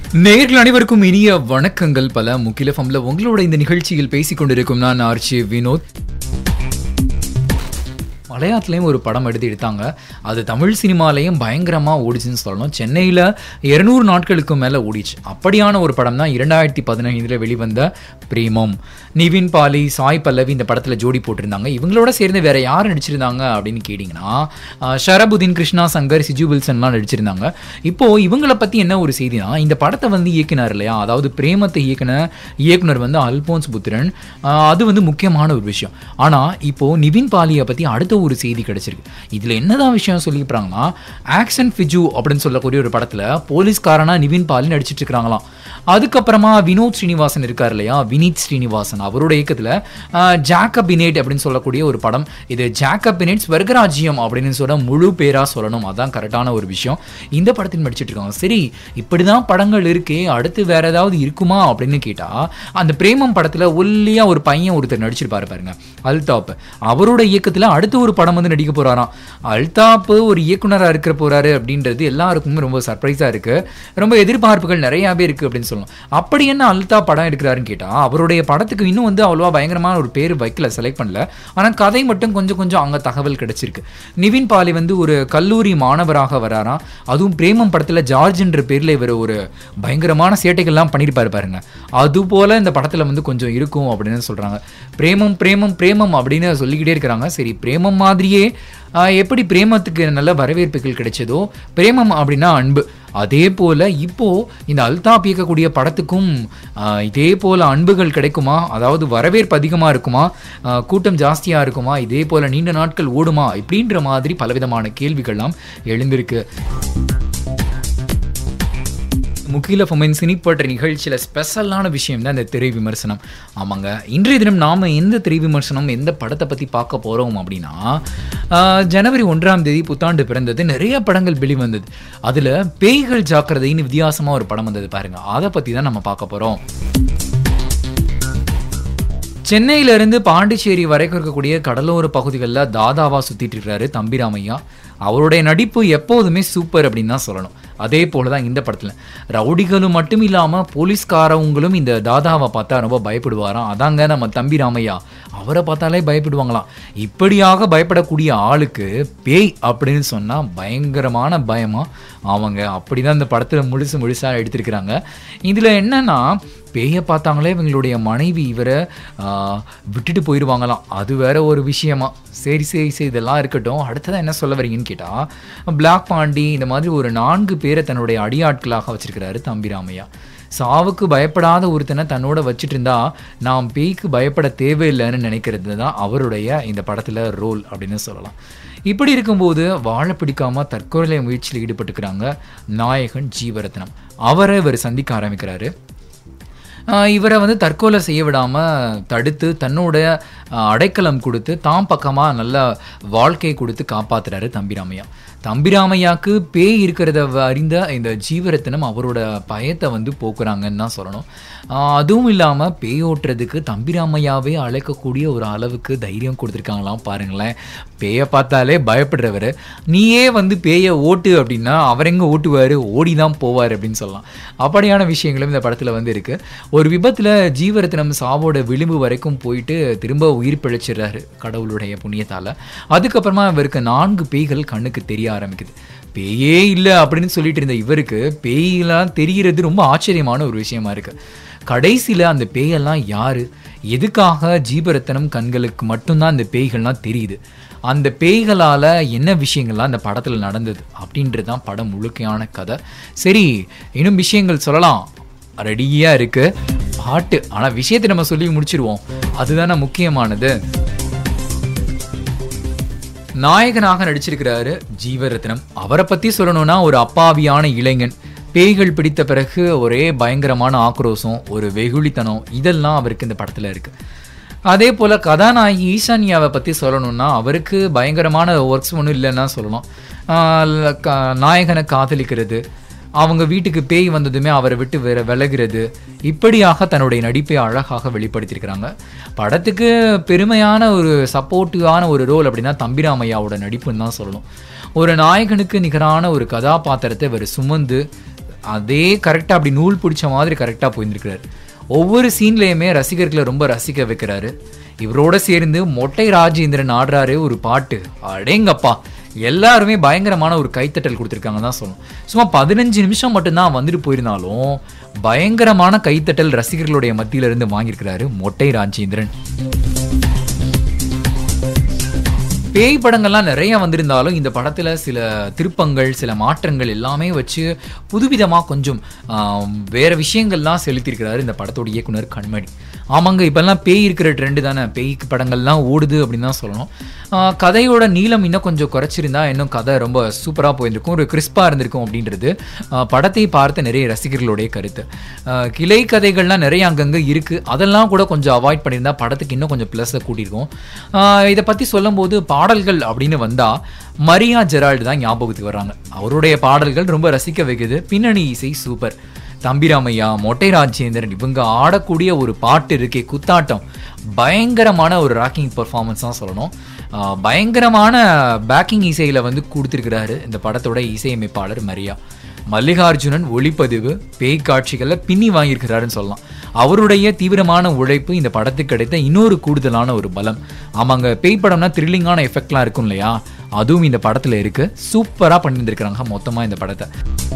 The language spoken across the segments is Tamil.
நேயர்கள் அனைவருக்கும் இனிய வணக்கங்கள் பல முக்கில ஃபம்ல உங்களோட இந்த நிகழ்ச்சியில் பேசிக் கொண்டிருக்கும் நான் ஆர்ச்சி வினோத் மலையாளத்துலேயும் ஒரு படம் எடுத்து எடுத்தாங்க அது தமிழ் சினிமாலையும் பயங்கரமாக ஓடிச்சுன்னு சொல்லணும் சென்னையில் இருநூறு நாட்களுக்கு மேலே ஓடிச்சு அப்படியான ஒரு படம் தான் இரண்டாயிரத்தி பதினைந்தில் வெளிவந்த பிரேமம் நிவின் பாலி சாய் பல்லவி இந்த படத்தில் ஜோடி போட்டிருந்தாங்க இவங்களோட சேர்ந்து வேற யார் நடிச்சிருந்தாங்க அப்படின்னு கேட்டிங்கன்னா ஆஹ், ஷரபுதீன் கிருஷ்ணா சங்கர் சிஜு வில்சன்லாம் நடிச்சிருந்தாங்க இப்போ இவங்களை பற்றி என்ன ஒரு செய்தினா இந்த படத்தை வந்து இயக்கினார் இல்லையா அதாவது பிரேமத்தை இயக்குன இயக்குனர் வந்து அல்போன்ஸ் புத்திரன் ஆஹ், அது வந்து முக்கியமான ஒரு விஷயம் ஆனால் இப்போ நிவின் பாலியை பற்றி அடுத்த ஒரு செய்தி கிடைச்சிருக்கு இதில் என்னதான் விஷயம் சொல்லியிருப்பாங்கன்னா ஆக்ஷன் ஃபிஜு அப்படின்னு சொல்லக்கூடிய ஒரு படத்தில் போலீஸ்காரனா நிவின் பாலி நடிச்சிட்டு இருக்கிறாங்களாம் அதுக்கப்புறமா வினோத் ஸ்ரீனிவாசன் இருக்கார் இல்லையா வினீத் ஸ்ரீனிவாசன் அவரோட இயக்கத்தில் ஜாக்கபினேட் அப்படின்னு சொல்லக்கூடிய ஒரு படம் இது ஜாக்கபினேட் ஸ்வர்கராஜ்யம் அப்படின்னு சொல்ல முழு பேரா சொல்லணும் அதான் கரெக்டான ஒரு விஷயம் இந்த படத்தில் நடிச்சிட்டு இருக்காங்க சரி இப்படிதான் படங்கள் இருக்கே அடுத்து வேற ஏதாவது இருக்குமா அப்படின்னு கேட்டா அந்த பிரேமம் படத்துல ஒல்லியா ஒரு பையன் ஒருத்தர் நடிச்சிருப்பாரு பாருங்க அல்தாப் அவரோட இயக்கத்துல அடுத்து ஒரு படம் வந்து நடிக்க போறாராம் அல்தாப் ஒரு இயக்குனரா இருக்கிற போறாரு அப்படின்றது எல்லாருக்குமே ரொம்ப சர்ப்ரைஸா இருக்கு ரொம்ப எதிர்பார்ப்புகள் நிறையாவே இருக்கு அப்படின்னு சொல்லணும் அப்படி என்ன அல்தாப் படம் எடுக்கிறாருன்னு கேட்டா அவருடைய படத்துக்கு இன்னும் வந்து அவ்வளவா பயங்கரமான ஒரு பேர் வைக்கல செலக்ட் பண்ணல ஆனா கதை மட்டும் கொஞ்சம் கொஞ்சம் அங்க தகவல் கிடைச்சிருக்கு நிவின் பாலி வந்து ஒரு கல்லூரி மாணவராக வராராம் அதுவும் பிரேமம் படத்துல ஜார்ஜ்ன்ற பேர்ல இவர் ஒரு பயங்கரமான சேட்டைகள்லாம் பண்ணியிருப்பாரு பாருங்க அது போல இந்த படத்துல வந்து கொஞ்சம் இருக்கும் அப்படின்னு சொல்றாங்க பிரேமம் பிரேமம் பிரேமம் அப்படின்னு சொல்லிக்கிட்டே இருக்கிறாங்க சரி பிரேமம் மாதிரியே ஆஹ், எப்படி பிரேமத்துக்கு நல்ல வரவேற்புகள் கிடைச்சதோ பிரேமம் அப்படின்னா அன்பு அதே போல இப்போ இந்த அல்தாப் இயக்கக்கூடிய படத்துக்கும் ஆஹ், இதே போல அன்புகள் கிடைக்குமா அதாவது வரவேற்பு அதிகமா இருக்குமா ஆஹ், கூட்டம் ஜாஸ்தியா இருக்குமா இதே போல நீண்ட நாட்கள் ஓடுமா இப்படின்ற மாதிரி பலவிதமான கேள்விகள்லாம் எழுந்திருக்கு முகில ஃபொமென் சினிப்பட்ட நிகழ்ச்சியில் ஸ்பெஷலான விஷயம் தான் இந்த திரை விமர்சனம் ஆமாங்க இன்றைய தினம் நாம் எந்த திரை விமர்சனம் எந்த படத்தை பற்றி பார்க்க போகிறோம் அப்படின்னா ஆஹ், ஜனவரி ஒன்றாம் தேதி புத்தாண்டு பிறந்தது நிறைய படங்கள் வெளிவந்தது அதில் பேய்கள் ஜாக்கிரதைன்னு வித்தியாசமாக ஒரு படம் வந்தது பாருங்க அதை பற்றி தான் நம்ம பார்க்க போகிறோம் சென்னையில இருந்து பாண்டிச்சேரி வரைக்கும் இருக்கக்கூடிய கடலோர பகுதிகளில் தாதாவா சுத்திட்டு இருக்காரு தம்பிராமையா அவருடைய நடிப்பு எப்போதுமே சூப்பர் அப்படின்னு தான் சொல்லணும் அதே போல தான் இந்த படத்துல ரவுடிகளும் மட்டும் இல்லாம போலீஸ்காரவங்களும் இந்த தாதாவை பார்த்தா ரொம்ப பயப்படுவாராம் அதாங்க நம்ம தம்பி ராமையா அவரை பார்த்தாலே பயப்படுவாங்களாம் இப்படியாக பயப்படக்கூடிய ஆளுக்கு பேய் அப்படின்னு சொன்னா பயங்கரமான பயமா அவங்க அப்படிதான் இந்த படத்துல முழுசு முழுசா எடுத்திருக்கிறாங்க இதுல என்னன்னா பேயை பார்த்தாங்களே இவங்களுடைய மனைவி இவரை ஆஹ், விட்டுட்டு போயிடுவாங்களாம் அது வேற ஒரு விஷயமா சரி சரி சரி இதெல்லாம் இருக்கட்டும் அடுத்ததான் என்ன சொல்ல வரீங்கன்னு கேட்டால் பிளாக் பாண்டி இந்த மாதிரி ஒரு நான்கு பேரை தன்னுடைய அடியாட்களாக வச்சிருக்கிறாரு தம்பிராமையா சாவுக்கு பயப்படாத ஒருத்தனை தன்னோட வச்சுட்டு இருந்தா நாம் பேய்க்கு பயப்பட தேவையில்லைன்னு நினைக்கிறது தான் அவருடைய இந்த படத்துல ரோல் அப்படின்னு சொல்லலாம் இப்படி இருக்கும்போது வாழ பிடிக்காம தற்கொலை முயற்சியில் ஈடுபட்டுக்கிறாங்க நாயகன் ஜீவரத்னம் அவரை இவர் சந்திக்க ஆரம்பிக்கிறாரு ஆஹ் இவரை வந்து தற்கொலை செய்ய விடாமல் தடுத்து தன்னோட ஆஹ் அடைக்கலம் கொடுத்து தாம் பக்கமாக நல்ல வாழ்க்கையை கொடுத்து காப்பாத்துறாரு தம்பிராமையா தம்பிராமையாக்கு பேய் இருக்கிறத வ- அறிந்த இந்த ஜீவரத்தினம் அவரோட பயத்தை வந்து போக்குறாங்கன்னு தான் சொல்லணும் ஆஹ் அதுவும் இல்லாமல் பேய் ஓட்டுறதுக்கு தம்பிராமையாவே அழைக்கக்கூடிய ஒரு அளவுக்கு தைரியம் கொடுத்துருக்காங்களாம் பாருங்களேன் பேயை பார்த்தாலே பயப்படுறவர் நீயே வந்து பேயை ஓட்டு அப்படின்னா அவர் எங்கே ஓட்டுவார் ஓடி தான் போவார் அப்படின்னு சொல்லலாம் அப்படியான விஷயங்களும் இந்த படத்தில் வந்து இருக்கு ஒரு விபத்தில் ஜீவரத்னம் சாவோட விளிம்பு வரைக்கும் போயிட்டு திரும்ப உயிர் பிழைச்சிடுறாரு கடவுளுடைய புண்ணியத்தால் அதுக்கப்புறமா இவருக்கு நான்கு பேய்கள் கண்ணுக்கு தெரிய ஆரம்பிக்குது பேயே இல்லை அப்படின்னு சொல்லிட்டு இருந்த இவருக்கு பேயெல்லாம் தெரிகிறது ரொம்ப ஆச்சரியமான ஒரு விஷயமா இருக்கு கடைசியில் அந்த பேயெல்லாம் யாரு எதுக்காக ஜீவரத்தனம் கண்களுக்கு மட்டும்தான் அந்த பேய்கள்லாம் தெரியுது அந்த பேய்களால் என்ன விஷயங்கள்லாம் அந்த படத்தில் நடந்தது அப்படின்றது தான் படம் முழுக்கையான கதை சரி இன்னும் விஷயங்கள் சொல்லலாம் ரெடியாக இருக்கு பாட்டு ஆனால் விஷயத்தை நம்ம சொல்லி முடிச்சிருவோம் அதுதானே முக்கியமானது நாயகனாக நடிச்சிருக்கிறாரு ஜீவரத்னம் அவரை பத்தி சொல்லணும்னா ஒரு அப்பாவியான இளைஞன் பேய்கள் பிடித்த பிறகு ஒரே பயங்கரமான ஆக்ரோஷம் ஒரு வெகுளித்தனம் இதெல்லாம் அவருக்கு இந்த படத்துல இருக்கு அதே போல கதாநாயகி ஈசான்யாவை பத்தி சொல்லணும்னா அவருக்கு பயங்கரமான ஒர்க்ஸ் ஒன்றும் இல்லைன்னா சொல்லலாம் ஆஹ் க- நாயகனை காதலிக்கிறது அவங்க வீட்டுக்கு பேய் வந்ததுமே அவரை விட்டு வேற விலகிறது இப்படியாக தன்னுடைய நடிப்பை அழகாக வெளிப்படுத்தியிருக்கிறாங்க படத்துக்கு பெருமையான ஒரு சப்போர்ட்டிவான ஒரு ரோல் அப்படின்னா தம்பிராமையாவோட நடிப்புன்னு தான் சொல்லணும் ஒரு நாயகனுக்கு நிகரான ஒரு கதாபாத்திரத்தை இவர் சுமந்து அதே கரெக்டாக அப்படி நூல் பிடிச்ச மாதிரி கரெக்டாக போயிருந்துருக்கிறாரு ஒவ்வொரு சீன்லேயுமே ரசிகர்களை ரொம்ப ரசிக்க வைக்கிறாரு இவரோட சேர்ந்து மொட்டை ராஜேந்திரன் ஆடுறாரு ஒரு பாட்டு அடேங்கப்பா எல்லாருமே பயங்கரமான ஒரு கைத்தட்டல் கொடுத்துருக்காங்க தான் சொல்லணும் சும்மா பதினஞ்சு நிமிஷம் மட்டும்தான் வந்துட்டு போயிருந்தாலும் பயங்கரமான கைத்தட்டல் ரசிகர்களுடைய மத்தியில இருந்து வாங்கியிருக்கிறாரு மொட்டை ராஜேந்திரன் பேய் படங்கள்லாம் நிறைய வந்திருந்தாலும் இந்த படத்தில் சில திருப்பங்கள் சில மாற்றங்கள் எல்லாமே வச்சு புதுவிதமாக கொஞ்சம் ஆம், வேற விஷயங்கள்லாம் செலுத்தியிருக்கிறாரு இந்த படத்தோட இயக்குனர் கண்மணி ஆமாங்க இப்போல்லாம் பேய் இருக்கிற ட்ரெண்டு தானே பேய் படங்கள்லாம் ஓடுது அப்படின்னு தான் சொல்லணும் ஆ, கதையோட நீளம் இன்னும் கொஞ்சம் குறைச்சிருந்தா இன்னும் கதை ரொம்ப சூப்பராக போயிருந்திருக்கும் ஒரு கிறிஸ்பாக இருந்திருக்கும் அப்படின்றது ஆ, படத்தை பார்த்த நிறைய ரசிகர்களுடைய கருத்து ஆ, கிளை கதைகள்லாம் நிறைய அங்கங்கே இருக்குது அதெல்லாம் கூட கொஞ்சம் அவாய்ட் பண்ணியிருந்தா படத்துக்கு இன்னும் கொஞ்சம் ப்ளஸ்ஸை கூட்டியிருக்கும் ஆஹ் இதை பற்றி சொல்லும்போது பாடல்கள் அப்படின்னு வந்தால் மரியா ஜெரால்டு தான் ஞாபகத்துக்கு வர்றாங்க அவருடைய பாடல்கள் ரொம்ப ரசிக்க வைக்குது பின்னணி இசை சூப்பர் தம்பிராமையா மொட்டை ராஜேந்திரன் இவங்க ஆடக்கூடிய ஒரு பாட்டு இருக்கே குத்தாட்டம் பயங்கரமான ஒரு ராக்கிங் பெர்ஃபார்மன்ஸ் தான் சொல்லணும் ஆஹ் பயங்கரமான பேக்கிங் இசையில் வந்து கொடுத்துருக்கிறாரு இந்த படத்தோட இசையமைப்பாளர் மரியா மல்லிகார்ஜுனன் ஒளிப்பதிவு பேய் காட்சிகளில் பின்னி வாங்கியிருக்கிறாருன்னு சொல்லலாம் அவருடைய தீவிரமான உழைப்பு இந்த படத்துக்கு கிடைத்த இன்னொரு கூடுதலான ஒரு பலம் ஆமாங்க பேய் படம்னா த்ரில்லிங்கான எஃபெக்ட்லாம் இருக்கும் இல்லையா அதுவும் இந்த படத்தில் இருக்கு சூப்பராக பண்ணியிருந்திருக்கிறாங்க மொத்தமாக இந்த படத்தை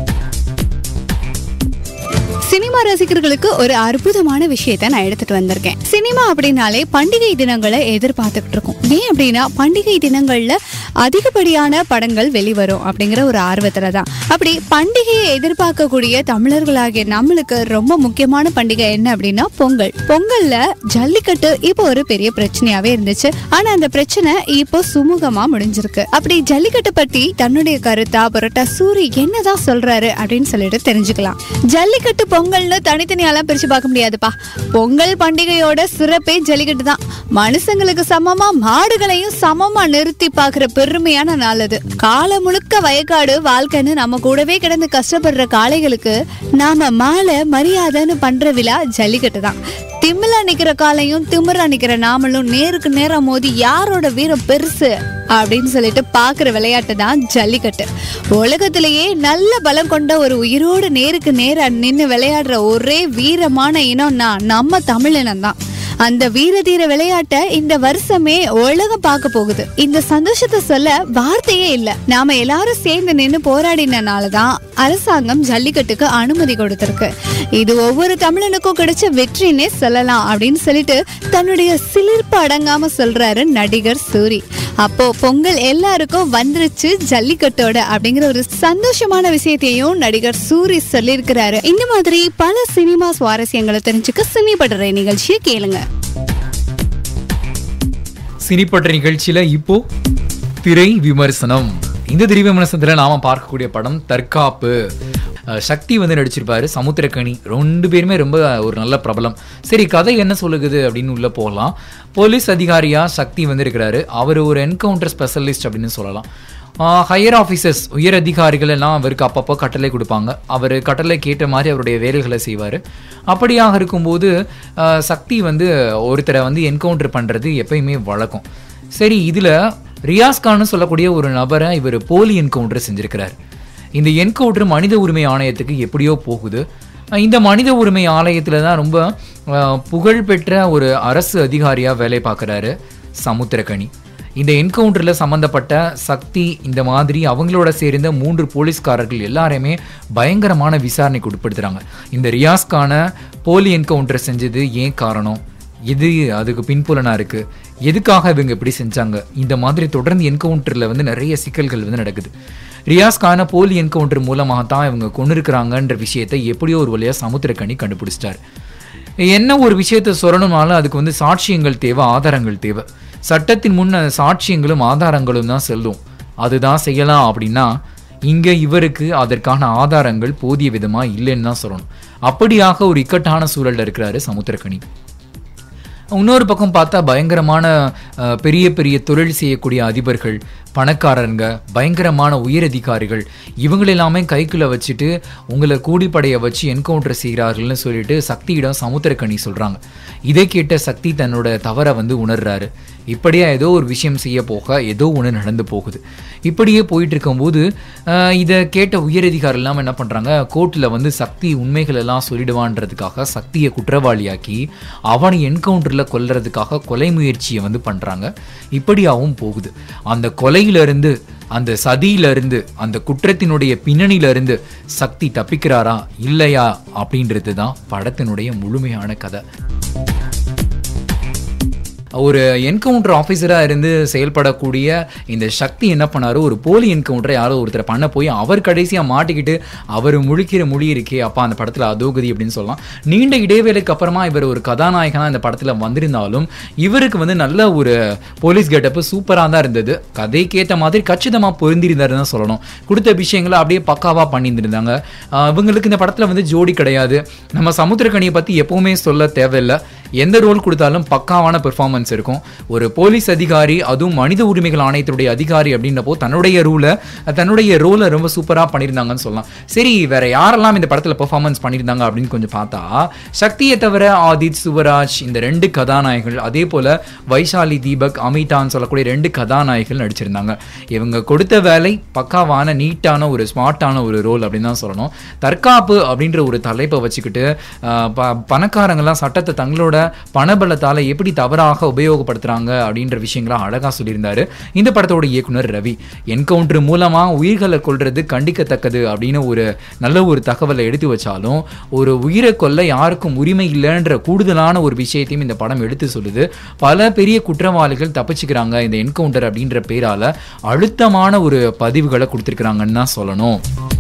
சினிமா ரசிகர்களுக்கு ஒரு அற்புதமான விஷயத்தை நான் எடுத்துட்டு வந்திருக்கேன் சினிமா அப்படின்னாலே பண்டிகை தினங்களை எதிர்பார்த்துக்கிட்டு இருக்கோம் ஏன் அப்படின்னா பண்டிகை தினங்கள்ல அதிகப்படியான படங்கள் வெளிவரும் அப்படிங்கிற ஒரு ஆர்வத்துல தான் அப்படி பண்டிகையை எதிர்பார்க்கக்கூடிய தமிழர்களாகிய நம்மளுக்கு ரொம்ப முக்கியமான பண்டிகை என்ன அப்படின்னா பொங்கல் பொங்கல்ல ஜல்லிக்கட்டு இப்போ ஒரு பெரிய பிரச்சனையாவே இருந்துச்சு ஆனா அந்த பிரச்சனை இப்போ சுமூகமா முடிஞ்சிருக்கு அப்படி ஜல்லிக்கட்டு பத்தி தன்னுடைய கருத்தா புரட்டா சூரி என்னதான் சொல்றாரு அப்படின்னு சொல்லிட்டு தெரிஞ்சுக்கலாம் ஜல்லிக்கட்டு பொங்கல்னு தனித்தனியாலாம் பிரிச்சு பார்க்க முடியாதுப்பா பொங்கல் பண்டிகையோட சிறப்பே ஜல்லிக்கட்டு தான் மனுஷங்களுக்கு சமமா மாடுகளையும் சமமா நிறுத்தி பார்க்கிற பெருமையான நாள் அது காலம் முழுக்க வயக்காடு வாழ்க்கைன்னு நம்ம கூடவே கிடந்து கஷ்டப்படுற காளைகளுக்கு நாம மாலை மரியாதைன்னு பண்ற விழா ஜல்லிக்கட்டு தான் திமிலா நிக்கிற காலையும் திமிரா நிக்கிற நாமளும் நேருக்கு நேரா மோதி யாரோட வீரம் பெருசு அப்படின்னு சொல்லிட்டு பாக்குற விளையாட்டு தான் ஜல்லிக்கட்டு உலகத்திலேயே நல்ல பலம் கொண்ட ஒரு உயிரோடு நேருக்கு நேரா நின்னு விளையாடுற ஒரே வீரமான இனம்னா நம்ம தமிழினம் தான் அந்த வீர தீர விளையாட்டை இந்த வருஷமே உலகம் பார்க்க போகுது இந்த சந்தோஷத்தை சொல்ல வார்த்தையே இல்ல நாம எல்லாரும் சேர்ந்து நின்னு போராடினனால தான் அரசாங்கம் ஜல்லிக்கட்டுக்கு அனுமதி கொடுத்திருக்கு இது ஒவ்வொரு தமிழனுக்கும் கிடைச்ச வெற்றினே சொல்லலாம் அப்படின்னு சொல்லிட்டு தன்னுடைய சிலிர்ப்பு அடங்காம சொல்றாரு நடிகர் சூரி அப்போ பொங்கல் எல்லாருக்கும் வந்துருச்சு ஜல்லிக்கட்டோட அப்படிங்கிற ஒரு சந்தோஷமான விஷயத்தையும் நடிகர் சூரி சொல்லியிருக்கிறாரு இந்த மாதிரி பல சினிமா சுவாரஸ்யங்களை தெரிஞ்சுக்க சினி படுற நிகழ்ச்சியை கேளுங்க சினிப்பட்ட நிகழ்ச்சியில இப்போ திரை விமர்சனம் இந்த திரை விமர்சனத்துல நாம பார்க்கக்கூடிய படம் தற்காப்பு அஹ் சக்தி வந்து நடிச்சிருப்பாரு சமுத்திரக்கனி ரெண்டு பேருமே ரொம்ப ஒரு நல்ல பிரபலம் சரி கதை என்ன சொல்லுகுது அப்படின்னு உள்ள போகலாம் போலீஸ் அதிகாரியா சக்தி வந்து இருக்கிறாரு அவர் ஒரு என்கவுண்டர் ஸ்பெஷலிஸ்ட் அப்படின்னு சொல்லலாம் ஹையர் ஆஃபீஸர்ஸ் உயர் அதிகாரிகள் எல்லாம் அவருக்கு அப்பப்போ கட்டளை கொடுப்பாங்க அவர் கட்டளை கேட்ட மாதிரி அவருடைய வேலைகளை செய்வார் அப்படியாக இருக்கும்போது ஆஹ் சக்தி வந்து ஒருத்தரை வந்து என்கவுண்டர் பண்ணுறது எப்பயுமே வழக்கம் சரி இதில் ரியாஸ் கான்னு சொல்லக்கூடிய ஒரு நபரை இவர் போலி என்கவுண்டர் செஞ்சிருக்கிறார் இந்த என்கவுண்டர் மனித உரிமை ஆணையத்துக்கு எப்படியோ போகுது அஹ் இந்த மனித உரிமை ஆலயத்தில் தான் ரொம்ப அஹ், புகழ்பெற்ற ஒரு அரசு அதிகாரியாக வேலை பார்க்குறாரு சமுத்திரக்கனி இந்த என்கவுண்டரில் சம்மந்தப்பட்ட சக்தி இந்த மாதிரி அவங்களோட சேர்ந்த மூன்று போலீஸ்காரர்கள் எல்லாரையுமே பயங்கரமான விசாரணைக்கு உட்படுத்துகிறாங்க இந்த ரியாஸ்கான போலி என்கவுண்டர் செஞ்சது ஏன் காரணம் எது அதுக்கு பின்புலனா இருக்கு எதுக்காக இவங்க இப்படி செஞ்சாங்க இந்த மாதிரி தொடர்ந்து என்கவுண்டரில் வந்து நிறைய சிக்கல்கள் வந்து நடக்குது ரியாஸ்கான போலி என்கவுண்டர் மூலமாக தான் இவங்க கொண்டு இருக்கிறாங்கன்ற விஷயத்தை எப்படியோ ஒரு வழியாக சமுத்திரக்கனி கண்டுபிடிச்சிட்டார் என்ன ஒரு விஷயத்தை சொல்லணும்னாலும் அதுக்கு வந்து சாட்சியங்கள் தேவை ஆதாரங்கள் தேவை சட்டத்தின் முன்ன சாட்சியங்களும் ஆதாரங்களும் தான் செல்லும் அதுதான் செய்யலாம் அப்படின்னா இங்க இவருக்கு அதற்கான ஆதாரங்கள் போதிய விதமா இல்லைன்னு தான் சொல்லணும் அப்படியாக ஒரு இக்கட்டான சூழல்ல இருக்கிறாரு சமுத்திரக்கனி இன்னொரு பக்கம் பார்த்தா பயங்கரமான அஹ், பெரிய பெரிய தொழில் செய்யக்கூடிய அதிபர்கள் பணக்காரங்க பயங்கரமான உயரதிகாரிகள் இவங்களெல்லாமே கைக்குள்ள வச்சுட்டு உங்களை கூடிப்படைய வச்சு என்கவுண்டர் செய்கிறார்கள்னு சொல்லிட்டு சக்தியிடம் சமுத்திரக்கனி சொல்றாங்க இதை கேட்ட சக்தி தன்னோட தவறை வந்து உணர்றாரு இப்படியா ஏதோ ஒரு விஷயம் செய்ய போக ஏதோ ஒன்று நடந்து போகுது இப்படியே போயிட்டு இருக்கும்போது ஆஹ், இதை கேட்ட உயரதிகாரி எல்லாம் என்ன பண்றாங்க கோர்ட்டில் வந்து சக்தி உண்மைகள் எல்லாம் சொல்லிடுவான்றதுக்காக சக்தியை குற்றவாளியாக்கி அவனை என்கவுண்டரில் கொல்றதுக்காக கொலை முயற்சியை வந்து பண்றாங்க இப்படியாவும் போகுது அந்த கொலையிலிருந்து அந்த சதியிலிருந்து அந்த குற்றத்தினுடைய பின்னணியிலிருந்து சக்தி தப்பிக்கிறாரா இல்லையா அப்படின்றது தான் படத்தினுடைய முழுமையான கதை ஒரு என்கவுண்டர் ஆஃபீஸராக இருந்து செயல்படக்கூடிய இந்த சக்தி என்ன பண்ணாரு ஒரு போலி என்கவுண்டரை யாரோ ஒருத்தர் பண்ண போய் அவர் கடைசியாக மாட்டிக்கிட்டு அவர் முழிக்கிற மொழி இருக்கே அப்பா அந்த படத்தில் அதோகதி அப்படின்னு சொல்லலாம் நீண்ட இடைவேளைக்கு அப்புறமா இவர் ஒரு கதாநாயகனாக இந்த படத்தில் வந்திருந்தாலும் இவருக்கு வந்து நல்ல ஒரு போலீஸ் கெட்டப்பு சூப்பராக தான் இருந்தது கதைக்கேற்ற மாதிரி கச்சிதமாக பொருந்திருந்தாருன்னு தான் சொல்லணும் கொடுத்த விஷயங்களை அப்படியே பக்காவாக பண்ணியிருந்திருந்தாங்க ஆஹ் இவங்களுக்கு இந்த படத்தில் வந்து ஜோடி கிடையாது நம்ம சமுத்திரக்கனியை பற்றி எப்பவுமே சொல்ல தேவையில்லை எந்த ரோல் கொடுத்தாலும் பக்காவான பெர்ஃபார்மன்ஸ் இருக்கும் ஒரு போலீஸ் அதிகாரி அதுவும் மனித உரிமைகள் ஆணையத்துடைய அதிகாரி அப்படின்றப்போ தன்னுடைய ரூலை தன்னுடைய ரோலை ரொம்ப சூப்பராக பண்ணியிருந்தாங்கன்னு சொல்லலாம் சரி வேற யாரெல்லாம் இந்த படத்தில் பெர்ஃபார்மன்ஸ் பண்ணியிருந்தாங்க அப்படின்னு கொஞ்சம் பார்த்தா சக்தியை தவிர ஆதித் சுவராஜ் இந்த ரெண்டு கதாநாயகர்கள் அதே போல வைஷாலி தீபக் அமிதான்னு சொல்லக்கூடிய ரெண்டு கதாநாயகர்கள் நடிச்சிருந்தாங்க இவங்க கொடுத்த வேலை பக்காவான நீட்டான ஒரு ஸ்மார்ட்டான ஒரு ரோல் அப்படின்னு தான் சொல்லணும் தற்காப்பு அப்படின்ற ஒரு தலைப்பை வச்சுக்கிட்டு ஆஹ், ப- பணக்காரங்கெல்லாம் சட்டத்தை தங்களோட பணபலத்தால் எப்படி தவறாக உபயோகப்படுத்துறாங்க அப்படின்ற விஷயங்களை அழகாக சொல்லியிருந்தாரு இந்த படத்தோட இயக்குனர் ரவி என்கவுண்டர் மூலமா உயிர்களை கொல்றது கண்டிக்கத்தக்கது அப்படின்னு ஒரு நல்ல ஒரு தகவலை எடுத்து வச்சாலும் ஒரு உயிரை கொல்ல யாருக்கும் உரிமை இல்லைன்ற கூடுதலான ஒரு விஷயத்தையும் இந்த படம் எடுத்து சொல்லுது பல பெரிய குற்றவாளிகள் தப்பிச்சுக்கிறாங்க இந்த என்கவுண்டர் அப்படின்ற பேரால அழுத்தமான ஒரு பதிவுகளை கொடுத்துருக்குறாங்கன்னு தான் சொல்லணும்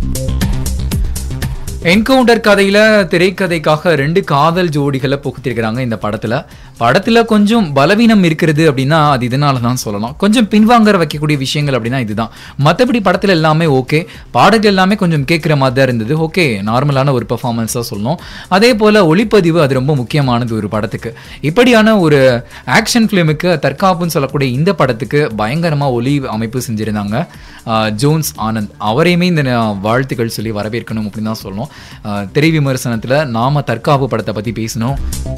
என்கவுண்டர் கதையில திரைக்கதைக்காக ரெண்டு காதல் ஜோடிகளை புகுத்திருக்கிறாங்க இந்த படத்துல படத்துல கொஞ்சம் பலவீனம் இருக்கிறது அப்படின்னா அது இதனால தான் சொல்லலாம் கொஞ்சம் பின்வாங்கற வைக்கக்கூடிய விஷயங்கள் அப்படின்னா இதுதான் மற்றபடி படத்துல எல்லாமே ஓகே பாடல்கள் எல்லாமே கொஞ்சம் கேட்குற மாதிரி தான் இருந்தது ஓகே நார்மலான ஒரு பெர்ஃபார்மன்ஸ் தான் சொல்லணும் அதே போல ஒளிப்பதிவு அது ரொம்ப முக்கியமானது ஒரு படத்துக்கு இப்படியான ஒரு ஆக்ஷன் ஃபிலிமுக்கு தற்காப்புன்னு சொல்லக்கூடிய இந்த படத்துக்கு பயங்கரமா ஒளி அமைப்பு செஞ்சிருந்தாங்க ஆஹ் ஜோன்ஸ் ஆனந்த் அவரையுமே இந்த ந- வாழ்த்துக்கள் சொல்லி வரவேற்கணும் அப்படின்னு தான் சொல்லணும் ஆஹ் திரை விமர்சனத்துல நாம தற்காப்பு படத்தை பத்தி பேசணும்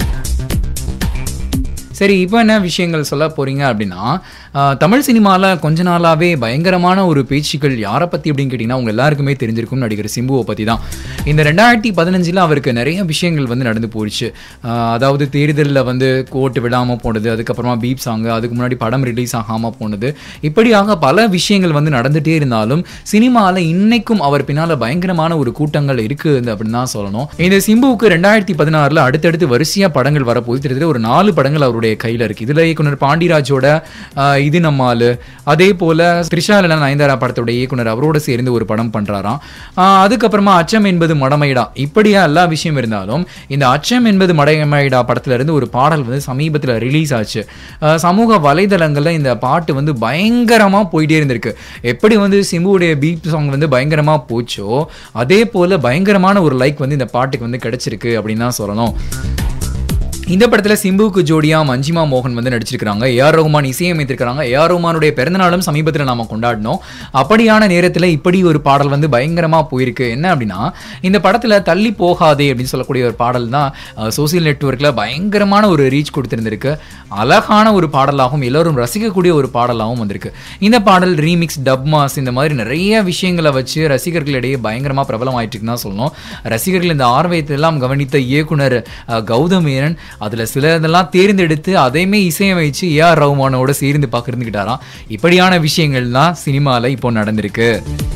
சரி இப்போ என்ன விஷயங்கள் சொல்ல போறீங்க அப்படின்னா ஆஹ், தமிழ் சினிமாவில் கொஞ்ச நாளாவே பயங்கரமான ஒரு பேச்சுக்கள் யாரை பற்றி அப்படின்னு கேட்டிங்கன்னா உங்க எல்லாருக்குமே தெரிஞ்சிருக்கும் நடிகர் சிம்புவை பற்றி தான் இந்த ரெண்டாயிரத்தி பதினஞ்சில் அவருக்கு நிறைய விஷயங்கள் வந்து நடந்து போயிடுச்சு ஆஹ், அதாவது தேர்தலில் வந்து கோட்டு விடாமல் போனது அதுக்கப்புறமா பீப் சாங் அதுக்கு முன்னாடி படம் ரிலீஸ் ஆகாமல் போனது இப்படியாக பல விஷயங்கள் வந்து நடந்துகிட்டே இருந்தாலும் சினிமாவில் இன்னைக்கும் அவர் பின்னால் பயங்கரமான ஒரு கூட்டங்கள் இருக்குது அப்படின்னு தான் சொல்லணும் இந்த சிம்புவுக்கு ரெண்டாயிரத்தி பதினாறில் அடுத்தடுத்து வரிசையாக படங்கள் வரப்போகுது கிட்டத்தட்ட ஒரு நாலு படங்கள் அவருடைய கையில் இருக்குது இதில் இயக்குனர் பாண்டிராஜோட ஆஹ், இது நம்மால் அதே போல் த்ரிஷா இல்லைனா நயன்தாரா படத்தோட இயக்குனர் அவரோட சேர்ந்து ஒரு படம் பண்ணுறாராம் அதுக்கப்புறமா அச்சம் என்பது மடமைடா இப்படியா எல்லா விஷயம் இருந்தாலும் இந்த அச்சம் என்பது மடமைடா படத்துல இருந்து ஒரு பாடல் வந்து சமீபத்தில் ரிலீஸ் ஆச்சு ஆஹ், சமூக வலைதளங்களில் இந்த பாட்டு வந்து பயங்கரமாக போயிட்டே இருந்திருக்கு எப்படி வந்து சிம்புவுடைய பீப் சாங் வந்து பயங்கரமாக போச்சோ அதே போல் பயங்கரமான ஒரு லைக் வந்து இந்த பாட்டுக்கு வந்து கிடைச்சிருக்கு அப்படின்னு தான் சொல்லணும் இந்த படத்துல சிம்புவுக்கு ஜோடியா மஞ்சிமா மோகன் வந்து நடிச்சிருக்காங்க ஏஆர் ரகுமான் இசையமைத்திருக்கிறாங்க ஏஆர் ரகுமானுடைய பிறந்தநாளும் சமீபத்தில் நாம கொண்டாடினோம் அப்படியான நேரத்துல இப்படி ஒரு பாடல் வந்து பயங்கரமா போயிருக்கு என்ன அப்படின்னா இந்த படத்துல தள்ளி போகாதே அப்படின்னு சொல்லக்கூடிய ஒரு பாடல் தான் சோசியல் நெட்வொர்க்ல பயங்கரமான ஒரு ரீச் கொடுத்திருந்திருக்கு அழகான ஒரு பாடலாகவும் எல்லாரும் ரசிக்கக்கூடிய ஒரு பாடலாகவும் வந்திருக்கு இந்த பாடல் ரீமிக்ஸ் டப்மாஸ் இந்த மாதிரி நிறைய விஷயங்களை வச்சு ரசிகர்களிடையே பயங்கரமா பிரபலமாயிட்டு இருக்குன்னு தான் சொல்லணும் ரசிகர்கள் இந்த ஆர்வத்தை எல்லாம் கவனித்த இயக்குனர் அஹ், கௌதம் மேனன் அதுல சில இதெல்லாம் தேர்ந்தெடுத்து அதையுமே இசையமைச்சு ஏஆர் ரகுமானோட சேர்ந்து பகிர்ந்துக்கிட்டாராம் இப்படியான விஷயங்கள் தான் சினிமால இப்போ நடந்திருக்கு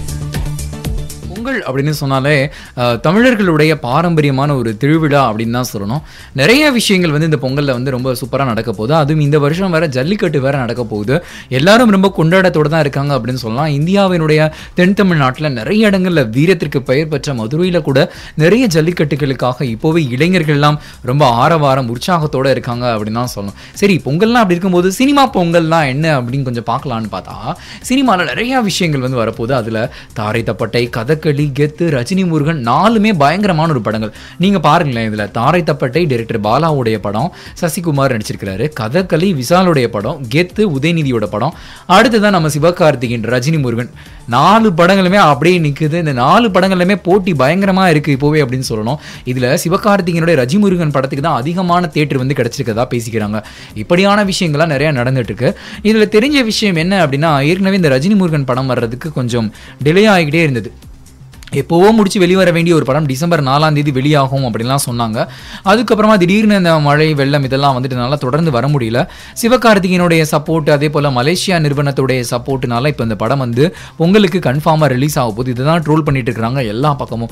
பொங்கல் அப்படின்னு சொன்னாலே அஹ், தமிழர்களுடைய பாரம்பரியமான ஒரு திருவிழா அப்படின்னு தான் சொல்லணும் நிறைய விஷயங்கள் வந்து இந்த பொங்கல்ல வந்து ரொம்ப சூப்பராக நடக்க போகுது அதுவும் இந்த வருஷம் வேற ஜல்லிக்கட்டு வேற நடக்க போகுது எல்லாரும் ரொம்ப கொண்டாட்டத்தோட தான் இருக்காங்க அப்படின்னு சொல்லலாம் இந்தியாவினுடைய தென் தமிழ்நாட்டில் நிறைய இடங்கள்ல வீரத்திற்கு பெயர் பெற்ற மதுரையில் கூட நிறைய ஜல்லிக்கட்டுகளுக்காக இப்போவே இளைஞர்கள்லாம் ரொம்ப ஆரவாரம் உற்சாகத்தோட இருக்காங்க அப்படின்னு தான் சொல்லணும் சரி பொங்கல்லாம் அப்படி இருக்கும்போது சினிமா பொங்கல்லாம் என்ன அப்படின்னு கொஞ்சம் பார்க்கலான்னு பார்த்தா சினிமாவில் நிறைய விஷயங்கள் வந்து வரப்போகுது அதில் தாரை தப்பட்டை கதகளி கதகளி கெத்து ரஜினி முருகன் நாலுமே பயங்கரமான ஒரு படங்கள் நீங்க பாருங்களேன் இதுல தாரை தப்பட்டை டைரக்டர் பாலாவுடைய படம் சசிகுமார் நடிச்சிருக்கிறாரு கதகளி விசாலுடைய படம் கெத்து உதயநிதியோட படம் அடுத்ததான் நம்ம சிவகார்த்திகேயன் ரஜினி முருகன் நாலு படங்களுமே அப்படியே நிக்குது இந்த நாலு படங்களுமே போட்டி பயங்கரமா இருக்கு இப்போவே அப்படின்னு சொல்லணும் இதுல சிவகார்த்திகேயனுடைய ரஜினி முருகன் படத்துக்கு தான் அதிகமான தேட்டர் வந்து கிடைச்சிருக்கதா பேசிக்கிறாங்க இப்படியான விஷயங்கள்லாம் நிறைய நடந்துட்டு இருக்கு இதுல தெரிஞ்ச விஷயம் என்ன அப்படின்னா ஏற்கனவே இந்த ரஜினி முருகன் படம் வர்றதுக்கு கொஞ்சம் டிலே ஆகிக்கிட்டே இருந்தது எப்போவோ முடிச்சு வெளிவர வேண்டிய ஒரு படம் டிசம்பர் நாலாம் தேதி வெளியாகும் அப்படின்லாம் சொன்னாங்க அதுக்கப்புறமா திடீர்னு இந்த மழை வெள்ளம் இதெல்லாம் வந்துட்டனால தொடர்ந்து வர முடியல சிவகார்த்திகேயனுடைய சப்போர்ட் அதே போல் மலேசியா நிறுவனத்துடைய சப்போர்ட்னால இப்போ இந்த படம் வந்து உங்களுக்கு கன்ஃபார்மாக ரிலீஸ் ஆக போகுது இதுதான் ட்ரோல் பண்ணிட்டு இருக்காங்க எல்லா பக்கமும்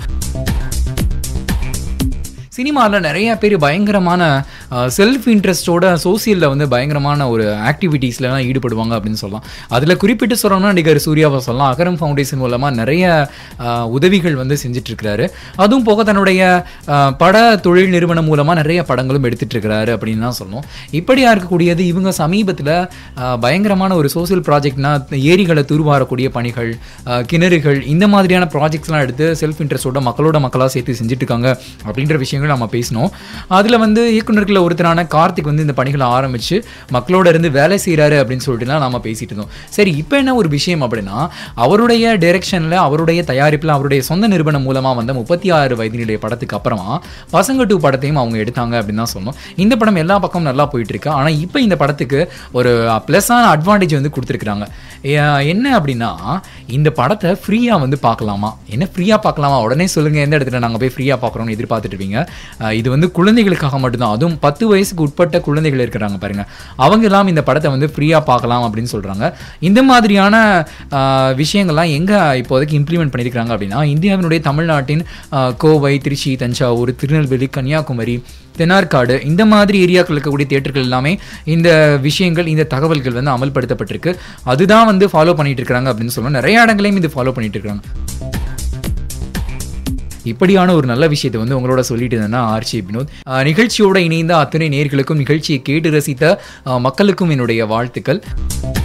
சினிமாவில் நிறைய பேர் பயங்கரமான செல்ஃப் இன்ட்ரெஸ்டோட சோசியலில் வந்து பயங்கரமான ஒரு ஆக்டிவிட்டீஸ்லாம் ஈடுபடுவாங்க அப்படின்னு சொல்லலாம் அதில் குறிப்பிட்டு சொல்லணும்னா நடிகர் சூர்யாவை சொல்லலாம் அகரம் ஃபவுண்டேஷன் மூலமாக நிறைய அஹ், உதவிகள் வந்து செஞ்சுட்டு இருக்கிறாரு அதுவும் போக தன்னுடைய அஹ், பட தொழில் நிறுவனம் மூலமாக நிறைய படங்களும் எடுத்துட்டு இருக்கிறாரு அப்படின்னு தான் சொல்லணும் இப்படியா இருக்கக்கூடியது இவங்க சமீபத்தில் பயங்கரமான ஒரு சோசியல் ப்ராஜெக்ட்னா ஏரிகளை தூர்வாரக்கூடிய பணிகள் அஹ், கிணறுகள் இந்த மாதிரியான ப்ராஜெக்ட்ஸ்லாம் எடுத்து செல்ஃப் இன்ட்ரெஸ்டோட மக்களோட மக்களாக சேர்த்து செஞ்சுட்டு இருக்காங்க அப்படின்ற விஷயங்கள் நம்ம பேசினோம் அதில் வந்து இயக்குனர்களில் ஒருத்தரான கார்த்திக் வந்து இந்த பணிகளை ஆரம்பிச்சு மக்களோட இருந்து வேலை செய்கிறாரு அப்படின்னு சொல்லிட்டுலாம் நாம பேசிட்டு இருந்தோம் சரி இப்போ என்ன ஒரு விஷயம் அப்படின்னா அவருடைய டைரக்ஷனில் அவருடைய தயாரிப்பில் அவருடைய சொந்த நிறுவனம் மூலமாக வந்த முப்பத்தி ஆறு வயதினுடைய படத்துக்கு அப்புறமா பசங்க டூ படத்தையும் அவங்க எடுத்தாங்க அப்படின்னு தான் சொன்னோம் இந்த படம் எல்லா பக்கமும் நல்லா போயிட்டு இருக்கு ஆனால் இப்போ இந்த படத்துக்கு ஒரு ப்ளஸ்ஸான அட்வான்டேஜ் வந்து கொடுத்துருக்குறாங்க என்ன அப்படின்னா இந்த படத்தை ஃப்ரீயாக வந்து பார்க்கலாமா என்ன ஃப்ரீயாக பார்க்கலாமா உடனே சொல்லுங்கள் எந்த இடத்துல நாங்கள் போய் ஃப்ரீயாக பார்க்குறோம்னு எதிர்பார்த்துட்டு இருப்பீங்க அஹ் இது வந்து குழந்தைகளுக்காக மட்டும்தான் அதுவும் பத்து வயசுக்கு உட்பட்ட குழந்தைகள் இருக்கிறாங்க பாருங்க அவங்க எல்லாம் இந்த படத்தை வந்து ஃப்ரீயாக பார்க்கலாம் அப்படின்னு சொல்கிறாங்க இந்த மாதிரியான அஹ், விஷயங்கள்லாம் எங்கே இப்போதைக்கு இம்ப்ளிமெண்ட் பண்ணியிருக்கிறாங்க அப்படின்னா இந்தியாவினுடைய தமிழ்நாட்டின் அஹ், கோவை திருச்சி தஞ்சாவூர் திருநெல்வேலி கன்னியாகுமரி தென்னார்காடு இந்த மாதிரி ஏரியாக்கள் இருக்கக்கூடிய தியேட்டர்கள் எல்லாமே இந்த விஷயங்கள் இந்த தகவல்கள் வந்து அமல்படுத்தப்பட்டிருக்கு அதுதான் வந்து ஃபாலோ பண்ணிட்டு இருக்காங்க அப்படின்னு சொல்லணும் நிறைய இடங்களையும் இது ஃபாலோ பண்ணிட்டு இருக்காங்க இப்படியான ஒரு நல்ல விஷயத்தை வந்து உங்களோட சொல்லிட்டு இருந்தேன்னா ஆர்ச்சி வினோத் அஹ், நிகழ்ச்சியோட இணைந்த அத்தனை நேர்களுக்கும் நிகழ்ச்சியை கேட்டு ரசித்த அஹ், மக்களுக்கும் என்னுடைய வாழ்த்துக்கள்